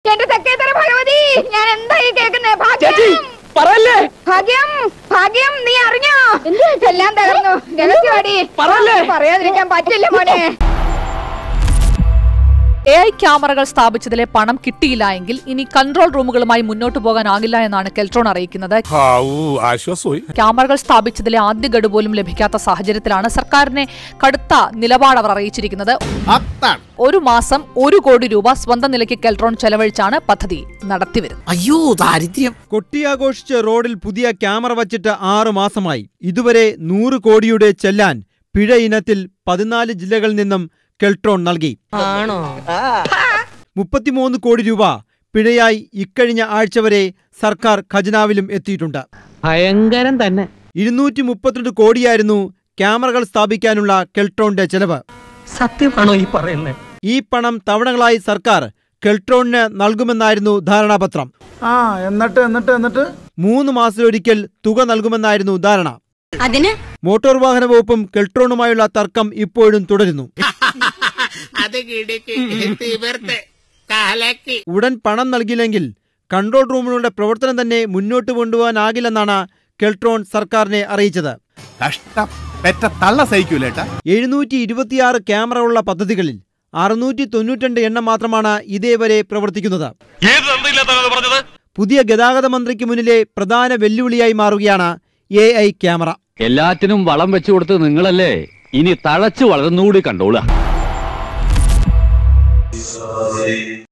എന്റെ തെക്കേത്തര ഭഗവതി ഞാൻ എന്തായി കേൾക്കുന്നേ ചേച്ചി ഭാഗ്യം പറയല്ലേ ഭാഗ്യം ഭാഗ്യം നീ അറിഞ്ഞോ എല്ലാം തകർന്നു രഹസ്യവാടി പറയല്ലേ? പറയാതിരിക്കാൻ പറ്റില്ല മോനെ എ ഐ ക്യാമറകൾ സ്ഥാപിച്ചതിലെ പണം കിട്ടിയില്ല എങ്കിൽ ഇനി കൺട്രോൾ റൂമുകളുമായി മുന്നോട്ടു പോകാനാകില്ല എന്നാണ് കെൽട്രോൺ അറിയിക്കുന്നത് ഹാവൂ ആശ്വാസമായി ക്യാമറകൾ സ്ഥാപിച്ചതിലെ ആദ്യ ഗഡു പോലും ലഭിക്കാത്ത സാഹചര്യത്തിലാണ് സർക്കാരിനെ കടുത്ത നിലപാട് അവർ അറിയിച്ചിരിക്കുന്നത് ഒരു മാസം ഒരു കോടി രൂപ സ്വന്തം നിലയ്ക്ക് കെൽട്രോൺ ചെലവഴിച്ചാണ് പദ്ധതി നടത്തിവരുന്നത് അയ്യോ ദാരിദ്ര്യം കൊട്ടിയാഘോഷിച്ച് റോഡിൽ പുതിയ ക്യാമറ വച്ചിട്ട് ആറു മാസമായി ഇതുവരെ നൂറ് കോടിയുടെ ചെല്ലാൻ പിഴ ഇനത്തിൽ പതിനാല് ജില്ലകളിൽ നിന്നും കെൽട്രോൺ നൽകി മുപ്പത്തിമൂന്ന് കോടി രൂപ പിഴയായി ഇക്കഴിഞ്ഞ ആഴ്ച വരെ സർക്കാർ ഖജനാവിലും എത്തിയിട്ടുണ്ട് ഭയങ്കരം തന്നെ ഇരുന്നൂറ്റി മുപ്പത്തിരണ്ട് കോടിയായിരുന്നു ക്യാമറകൾ സ്ഥാപിക്കാനുള്ള കെൽട്രോണിന്റെ ചെലവ് സത്യമാണോ ഈ പറയുന്നത് ഈ പണം തവണകളായി സർക്കാർ കെൽട്രോണിന് നൽകുമെന്നായിരുന്നു ധാരണാപത്രം ആ എന്നിട്ട് എന്നിട്ട് എന്നിട്ട് മൂന്ന് മാസത്തിലൊരിക്കൽ തുക നൽകുമെന്നായിരുന്നു ധാരണ അതിന് മോട്ടോർ വാഹന വകുപ്പും കെൽട്രോണുമായുള്ള തർക്കം ഇപ്പോഴും തുടരുന്നു അത് കിടക്ക് തീവർത്ത് കാലക്ക് ഉടൻ പണം നൽകിയില്ലെങ്കിൽ കൺട്രോൾ റൂമുകളുടെ പ്രവർത്തനം തന്നെ മുന്നോട്ട് കൊണ്ടുപോകാനാകില്ലെന്നാണ് കെൽട്രോൺ സർക്കാരിനെ അറിയിച്ചത് കഷ്ടം പെറ്റ തള്ള സഹിക്കൂലേട്ടാ എഴുന്നൂറ്റി ഇരുപത്തിയാറ് ക്യാമറകളുള്ള പദ്ധതികളിൽ അറുന്നൂറ്റി തൊണ്ണൂറ്റിരണ്ട് എണ്ണം മാത്രമാണ് ഇതേവരെ പ്രവർത്തിക്കുന്നത് പുതിയ ഗതാഗത മന്ത്രിക്ക് മുന്നിലെ പ്രധാന വെല്ലുവിളിയായി മാറുകയാണ് എ ഐ ക്യാമറ എല്ലാറ്റിനും വളം വെച്ചു കൊടുത്ത് നിങ്ങളല്ലേ ഇനി തഴച്ചു വളർന്നുകൂടി കണ്ടോളുക